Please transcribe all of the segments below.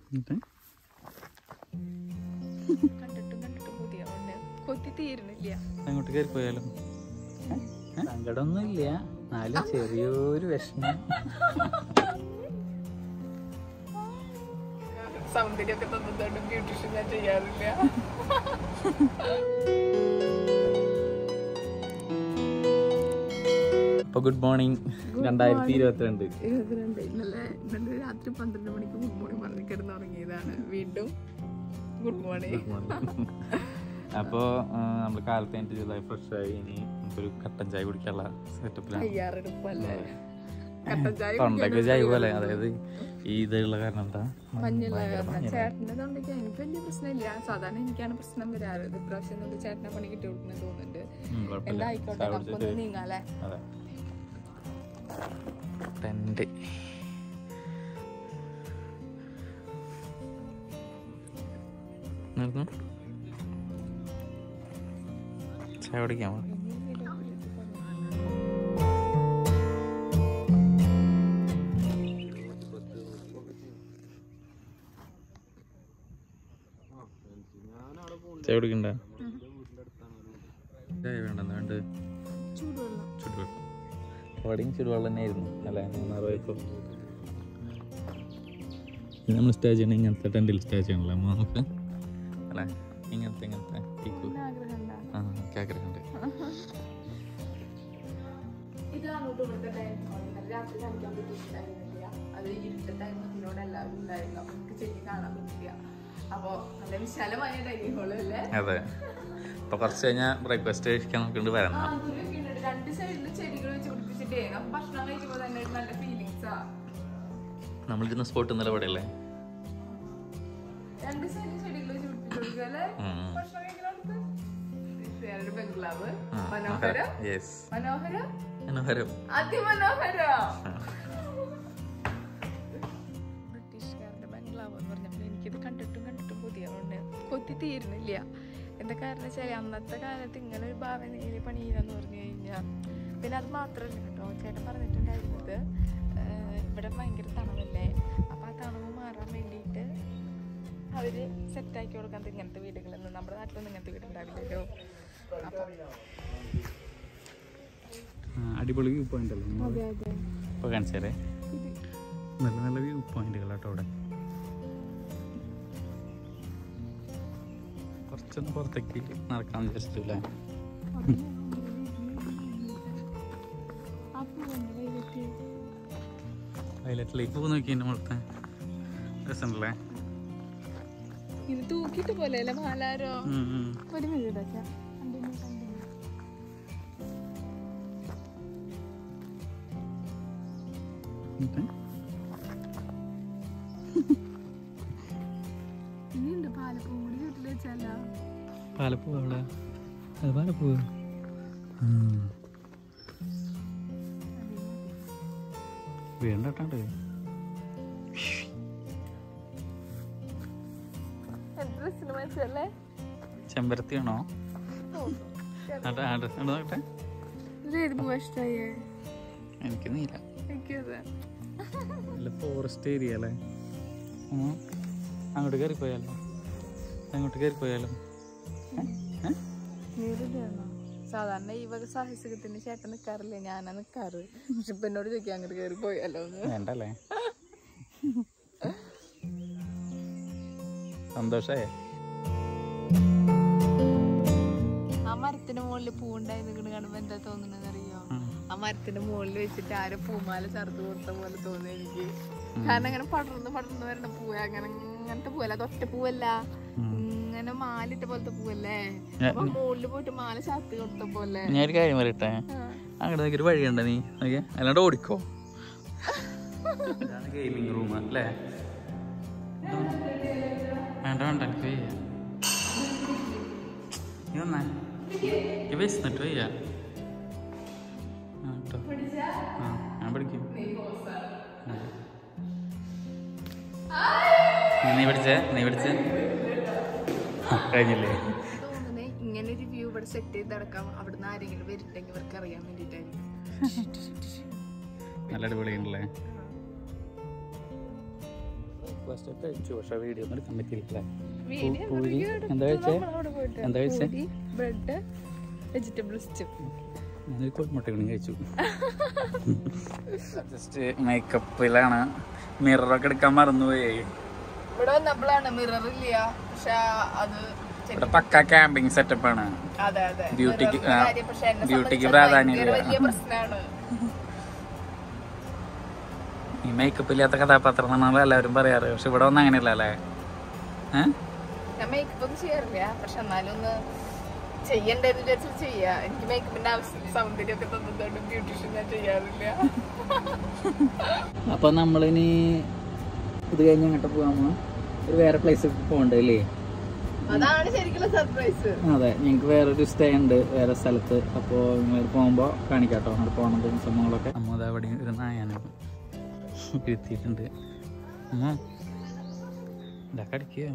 എന്നിട്ട് കണ്ടിട്ടും കണ്ടിട്ടും പുതിയ കൊത്തി തീരുന്നില്ല അങ്ങോട്ട് കയറി പോയാലോ സങ്കടമൊന്നുമില്ല എന്നാലും ചെറിയൊരു വിഷമം സൗന്ദര്യമൊക്കെ തന്നതുകൊണ്ട് ബ്യൂട്ടീഷ്യൻ ഞാൻ ചെയ്യാറില്ല അപ്പൊ ഗുഡ് മോർണിംഗ് രണ്ടായിരത്തി ഇരുപത്തിരണ്ട് ഇരുപത്തിരണ്ട് ഇന്നലെ ഇന്നലെ രാത്രി പന്ത്രണ്ട് മണിക്ക് ഗുഡ് മോർണിംഗ് പറഞ്ഞ് കിടന്നുറങ്ങിയതാണ് വീണ്ടും ഗുഡ് മോർണിംഗ് അപ്പോൾ നമ്മൾ കാലത്ത് കഴിഞ്ഞിട്ട് ചെറുതായി ഫ്രഷ് ആയി ഇനി നമുക്കൊരു കട്ടൻ ചായ കുടിക്കാനുള്ള സെറ്റപ്പിലാണ് തയ്യാറെടുപ്പല്ലേ കട്ടൻ ചായ തൊണ്ടൊക്കെ ചായ പോലെ അതായത് ഈ ഇതുള്ള കാരണം എന്താ മഞ്ഞുള്ള കാരണം ചേട്ടൻ്റെ തൊണ്ടയ്ക്ക് എനിക്ക് വലിയ പ്രശ്നമില്ല സാധാരണ എനിക്കാണ് പ്രശ്നം വരാറ് ഇത് ഇപ്രാവശ്യം നമുക്ക് ചേട്ടനെ പണി കിട്ടി കൊടുക്കുന്നത് തോന്നുന്നുണ്ട് ഉം, കുഴപ്പമില്ല. എന്തായിക്കോട്ടെ ചായ നമുക്കൊന്ന് കുടിച്ചിട്ട് നീങ്ങാല്ലേ അതെ ടെന്റ് നിർന്നു ചായ കുടിക്കാമോ ചായ കുടിക്കണ്ട ചായ വേണ്ടെന്ന് വേണ്ട ചൂടുവെള്ളം ചുടുവെള്ളം അവിടെയും ചുടുവെള്ളം തന്നെയായിരുന്നു അല്ലേ മൂന്നാർ പോയപ്പോൾ ഇനി നമ്മൾ സ്റ്റേ ചെയ്യണം ഇങ്ങനത്തെ ടെൻറ്റിൽ സ്റ്റേ ചെയ്യണല്ലോ അമ്മ നമുക്ക് അല്ലേ ഇങ്ങനത്തെ ഇങ്ങനത്തെ ടീക്കു ആഗ്രഹം ഉണ്ടാ ആ കേക്കറുണ്ട് ഇതാണ് കേട്ടോ ഇവിടുത്തെ ഡൈനിങ് ഹാൾ ഇന്നലെ രാത്രി കാണിക്കാൻ പറ്റിയിട്ടുണ്ടായിരുന്നില്ല അത് ഇരുട്ടത്തായിരുന്നു ഇതിനോട് എല്ലാവരും ഉണ്ടായിരുന്നു അപ്പൊ നമുക്ക് ശരിക്കും കാണാൻ പറ്റില്ല അപ്പൊ നല്ല വിശാലമായ ഡൈനിങ് ഹാൾ അല്ലേ അതെ അപ്പോൾ കുറച്ച് കഴിഞ്ഞാൽ ബ്രേക്ക്ഫാസ്റ്റ് കഴിക്കാൻ നോക്കിയിട്ട് ആ, വരണം ദൂരെയൊക്കെ ഉണ്ട്. രണ്ട് സൈഡിൽ ചെടികൾ വെച്ച് പിടിപ്പിച്ചിട്ടേ നമുക്ക് ഭക്ഷണം കഴിക്കുമ്പോൾ തന്നെ ഒരു നല്ല ഫീലിങ്സാ നമ്മളിരുന്ന സ്പോട്ട് ഇന്നലെ ഇവിടെ അല്ലേ രണ്ട് സൈഡിൽ ചെടികൾ വെച്ച് പിടിപ്പിച്ചു കൊടുക്കുക അല്ലേ ഉം. ഭക്ഷണം കഴിക്കണോടത്ത് വേറൊരു ബംഗ്ലാവ് ആ, മനോഹരം യെസ് മനോഹരം മനോഹരം അതിമനോഹരം ബ്രിട്ടീഷുകാരുടെ ബംഗ്ലാവ് എന്ന് പറഞ്ഞപ്പോൾ എനിക്കിത് കണ്ടിട്ടും കണ്ടിട്ടും പുതിയതുകൊണ്ട് കൊത്തി തീരുന്നില്ല എന്താ കാരണം വെച്ചാൽ അന്നത്തെ കാലത്ത് ഇങ്ങനെ ഒരു ഭാവനയിൽ പണിയില്ലെന്ന് പറഞ്ഞു കഴിഞ്ഞാൽ പിന്നെ അത് മാത്രമല്ല കേട്ടോ ചേട്ടൻ പറഞ്ഞിട്ടുണ്ടായിരുന്നത് ആഹ് ഇവിടെ ഭയങ്കര തണവല്ലേ അപ്പം ആ തണവ് മാറാൻ വേണ്ടിയിട്ട് അവർ സെറ്റാക്കി കൊടുക്കുന്നത് ഇങ്ങനത്തെ വീടുകളൊന്നും നമ്മുടെ നാട്ടിലൊന്നും ഇങ്ങനത്തെ വീടുണ്ടാവില്ലല്ലോ അപ്പം അടിപൊളി വ്യൂ പോയിന്റ് അല്ലേ അതെ അതെ ഇപ്പോൾ കാണിച്ചാലേ ഇത് നല്ല നല്ല വ്യൂ പോയിന്റുകൾ കേട്ടോ അവിടെ കുറച്ചൊന്ന് പുറത്തേക്ക് നടക്കാൻ വിചാരിച്ചിട്ടില്ലേ വയലറ്റിലേക്ക് പൂ നോക്കി എൻ്റെ മുളത്തെ രസമുണ്ടല്ലേ ഇത് തൂക്കിട്ട് പോലെ അല്ലേ മാലാരോ ഉം, ഉം. ഒരു മിനിറ്റ് അച്ഛാ കണ്ടിന്യൂ കണ്ടിന്യൂ എന്നിട്ട് ഇനിയുണ്ട് പാലപ്പൂ കൂടി വീട്ടിൽ വെച്ചാലോ പാലപ്പൂ അവിടെ അത് പാലപ്പൂ വീണ്ടട്ടാണ്ട് ഡ്രസ്സിന് മനസ്സിലല്ലേ ചെമ്പരത്തിയാണോ അതെ അഡ്രസ് നോക്കട്ടെ ഇത് ഏത് പൂവാ ഇഷ്ടമായേ എനിക്ക് നീല എനിക്കത് നല്ല ഫോറസ്റ്റ് ഏരിയ അല്ലേ ഉം. അങ്ങോട്ട് കയറി പോയാലോ അങ്ങോട്ട് കയറി പോയാലോ നീറിട്ടാണോ സാധാരണ ഈ വക സാഹസികത്തിന് ചേട്ടൻ നിൽക്കാറില്ല ഞാനാ നിൽക്കാറ് പക്ഷെ ഇപ്പൊ എന്നോട് ചോദിക്കാം അങ്ങോട്ട് കയറി പോയാലോ എന്ന് വേണ്ടല്ലേ സന്തോഷായേ ആ മരത്തിന്റെ മുകളിൽ പൂവുണ്ടായി നിൽക്കണ കാണുമ്പോ എന്താ തോന്നുന്നത് അറിയോ ആ മരത്തിന്റെ മുകളിൽ വെച്ചിട്ട് ആരെ പൂമാല ചറുത്ത് കൊടുത്ത പോലെ തോന്നി എനിക്ക് കാരണം അങ്ങനെ പടർന്ന് പടർന്ന് വരണ പൂവ അങ്ങനെ അങ്ങനത്തെ പൂവല്ല അത് ഒറ്റ പൂവല്ല ഇങ്ങനെ മാലിട്ട പോലത്തെ പൂവല്ലേ അപ്പൊ മുകളിൽ പോയിട്ട് മാല ചാത്തി കൊടുത്ത പോലെ ഞാൻ ഒരു കാര്യം പറയട്ടെ ആ. അങ്ങോട്ട് നോക്കി ഒരു വഴിയുണ്ട നീ ഓക്കെ അല്ലാണ്ട് ഓടിക്കോ ഇതാണ് ഗെയിമിംഗ് റൂം അല്ലേ വേണ്ട വേണ്ട എനിക്ക് വയ്യ നീ വന്നേ ഈ വിശന്നിട്ട് വയ്യ ആ കേട്ടോ ആ ഞാൻ പഠിക്കും നീ പഠിച്ചേ നീ പഠിച്ചേ ആ, കഴിഞ്ഞില്ലേ തോന്നുന്നേ ഇങ്ങനെ ഒരു വ്യൂ ഇവിടെ സെറ്റ് ചെയ്ത് നടക്കാം അവിടുന്ന് ആരെങ്കിലും വരിട്ടെങ്കിൽ ഇവർക്ക് അറിയാൻ വേണ്ടിട്ടായിരിക്കും നല്ല അടിപൊളിയുണ്ടല്ലേ ബ്രേക്ക്ഫാസ്റ്റ് ഒക്കെ കഴിച്ചു പക്ഷെ വീഡിയോ ഒന്നും എടുക്കാൻ പറ്റിയില്ല വീഡിയോ പൂരി എടുത്തു എന്താ കഴിച്ചേ നമ്മളവിടെ പോയിട്ട്. എന്താ കഴിച്ചേ പൂരി ബ്രെഡ് വെജിറ്റബിൾ സ്റ്റൂ ഞാനൊരു കോഴിമുട്ടകളും കഴിച്ചു ജസ്റ്റ് മേക്കപ്പിലാണ് മിററൊക്കെ എടുക്കാൻ മറന്നുപോയി ഇവിടെ വന്നപ്പോഴാണ് മിറർ ഇല്ല പക്ഷെ അത് ശരി- ഇവിടെ പക്ക ക്യാമ്പിംഗ് സെറ്റപ്പ് ആണ് അതെ അതെ ബ്യൂട്ടിക്ക് മിററിന്റെ കാര്യം പക്ഷെ എന്നെ ബ്യൂട്ടിക്ക് സംബന്ധിച്ച് പ്രാധാന്യമില്ല ഭയങ്കര വലിയ പ്രശ്നമാണ് ഈ മേക്കപ്പ് ഇല്ലാത്ത കഥാപാത്രം എന്നാണ് എല്ലാവരും പറയാറ് പക്ഷെ ഇവിടെ ഒന്നും അങ്ങനെയല്ല അല്ലേ ഏഹ് ഞാൻ മേക്കപ്പ് ഒന്നും ചെയ്യാറില്ല പക്ഷെ എന്നാലും ഒന്ന് ചെയ്യണ്ടെന്ന് വിചാരിച്ചു ചെയ്യാ എനിക്ക് മേക്കപ്പിന്റെ ആവശ്യം സൗന്ദര്യമൊക്കെ തന്നതുകൊണ്ട് ബ്യൂട്ടീഷ്യൻ ഞാൻ ചെയ്യാറില്ല അപ്പൊ നമ്മളിനി ഇത് കഴിഞ്ഞ് അങ്ങോട്ട് പോകാമോ ഒരു വേറെ പ്ലേസ് പോകണ്ടല്ലേ അതാണ് ശരിക്കുള്ള സർപ്രൈസ് അതെ ഞങ്ങൾക്ക് വേറൊരു സ്റ്റേ ഉണ്ട് വേറെ സ്ഥലത്ത് അപ്പോൾ പോകുമ്പോൾ കാണിക്കാട്ടോ അവിടെ പോകണതും സംഭവങ്ങളൊക്കെ അമ്മ അത് അവിടെ ഒരു നായാണ് ഇരുത്തിയിട്ടുണ്ട് അമ്മ ഇതാ കടിക്കുക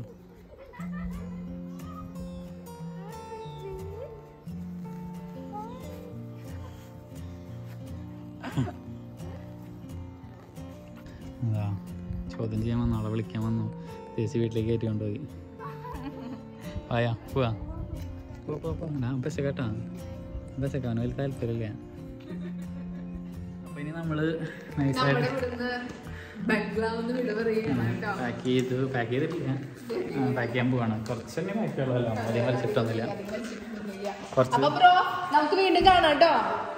അതാ ചോദ്യം ചെയ്യാൻ വന്നു അവളെ വിളിക്കാൻ വന്നു ചേച്ചി വീട്ടിലേക്ക് കയറ്റി കൊണ്ടുപോയി ആയാ പോവാ പോ പോ പോ ഞാൻ പശ കേട്ടാ പശ അവന് വലിയ താല്പര്യമില്ല അപ്പൊ ഇനി നമ്മള് നൈസായിട്ട് നമ്മുടെ ഇവിടുന്ന് ബംഗ്ലാവ് വിട പറയുകയാണ് കേട്ടോ പാക്ക് ചെയ്തു പാക്ക് ചെയ്തിട്ടില്ല പാക്ക് ചെയ്യാൻ പോവാണ് കുറച്ച് തന്നെ പാക്കുള്ളൂ അധികം വലിച്ചിട്ടൊന്നുമില്ല കുറച്ച് അപ്പൊ ബ്രോ നമുക്ക് വീണ്ടും കാണാം കേട്ടോ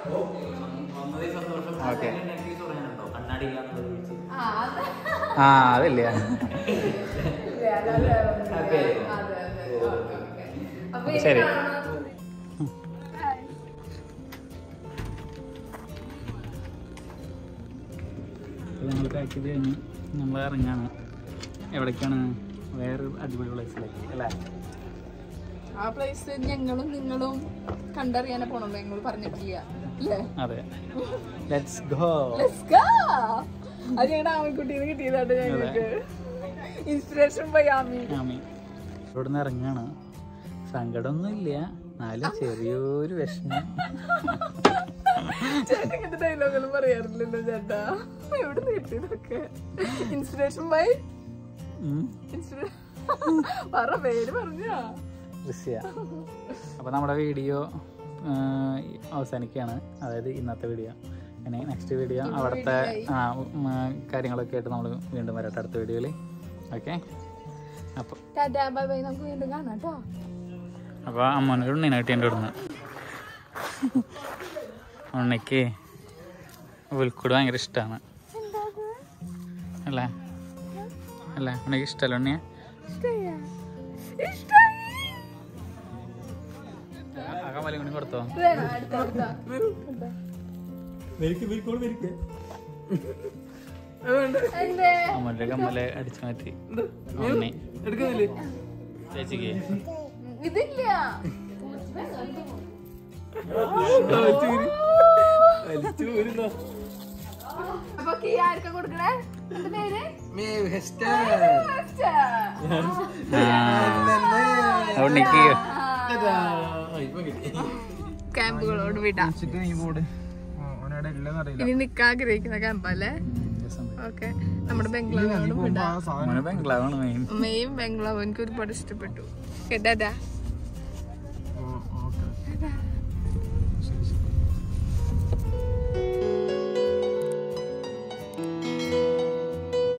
ഓക്കെ ആ അത് ആ അതില്ല ഇല്ല, അതല്ല. അതെ, അതെ. Okay, okay. അപ്പൊ ഇനി ശരി. കാണാം. Bye. അപ്പോൾ ഞങ്ങൾ പാക്ക് ചെയ്ത് കഴിഞ്ഞ് നമ്മൾ ഇറങ്ങാണ് എവിടേക്കാണ് വേറൊരു അടിപൊളി പ്ലേസിലേക്ക് അല്ലേ ആ പ്ലേസ് ഞങ്ങളും നിങ്ങളും കണ്ടറിയാനെ പോണം നിങ്ങൾ പറഞ്ഞിട്ടില്ല അല്ലേ അതെ ലെറ്റ്സ് ഗോ Let's go. അത് ഞങ്ങളുടെ ആമിക്കുട്ടീന്ന് കിട്ടിയതാണ് ഞങ്ങൾക്ക് ഇൻസ്പിറേഷൻ ബൈ ആമി ആമി ഇവിടെ നിന്ന് ഇറങ്ങാണ് സങ്കടമൊന്നുമില്ല എന്നാലും ചെറിയൊരു വിഷമം ചേട്ടൻ ഇങ്ങനത്തെ ഡയലോഗൊന്നും പറയാറില്ലല്ലോ ചേട്ടാ എവിടെ നിന്ന് കിട്ടിയതൊക്കെ ഇൻസ്പിറേഷൻ ബൈ ഉം. ഇൻസ്പിറേഷൻ പറ പേര് പറഞ്ഞാ ദൃശ്യ അപ്പോൾ നമ്മുടെ വീഡിയോ അവസാനിക്കുകയാണ് അതായത് ഇന്നത്തെ വീഡിയോ ഇനി നെക്സ്റ്റ് വീഡിയോ അവിടുത്തെ ആ, ഉം, കാര്യങ്ങളൊക്കെ ആയിട്ട് നമ്മൾ വീണ്ടും വരട്ടെ അടുത്ത വീഡിയോയിൽ ഓക്കെ അപ്പോൾ ടാറ്റാ ബൈ ബൈ നമുക്ക് വീണ്ടും കാണാം കേട്ടോ അപ്പോൾ അമ്മനൊരു ഉണ്ണിനെ കിട്ടി എൻ്റെ ഇവിടുന്ന് ഉണ്ണിക്ക് ഉൽക്കൂട് ഭയങ്കര ഇഷ്ടമാണ് അല്ലേ അല്ലേ ഉണ്ണിക്ക് ഇഷ്ടമല്ല ഉണ്ണിയെ ആ കമ്മലും കൂടി കൊടുത്തോ വേണം അടുത്ത അടുത്ത എന്തേ അമ്മൻ്റെ കമ്മല് അടിച്ചു മാറ്റി ഉണ്ണി ചേച്ചിക്ക് ഇതില്ല അപ്പൊ കീ ആർക്കാ കൊടുക്കണേ എന്ത് പേര് ആ, ഉണ്ണിക്ക് ക്യാമ്പുകളോട് വിടാം ഇനി നിക്കാൻ ആഗ്രഹിക്കുന്ന ക്യാമ്പല്ലേ ഓക്കെ നമ്മുടെ ബംഗ്ലാവിനോട് വിടാം മോന് ബംഗ്ലാവാണ് മെയിൻ മെയിൻ ബംഗ്ലാവ് എനിക്ക് ഒരുപാട് ഇഷ്ടപ്പെട്ടു കേട്ടാ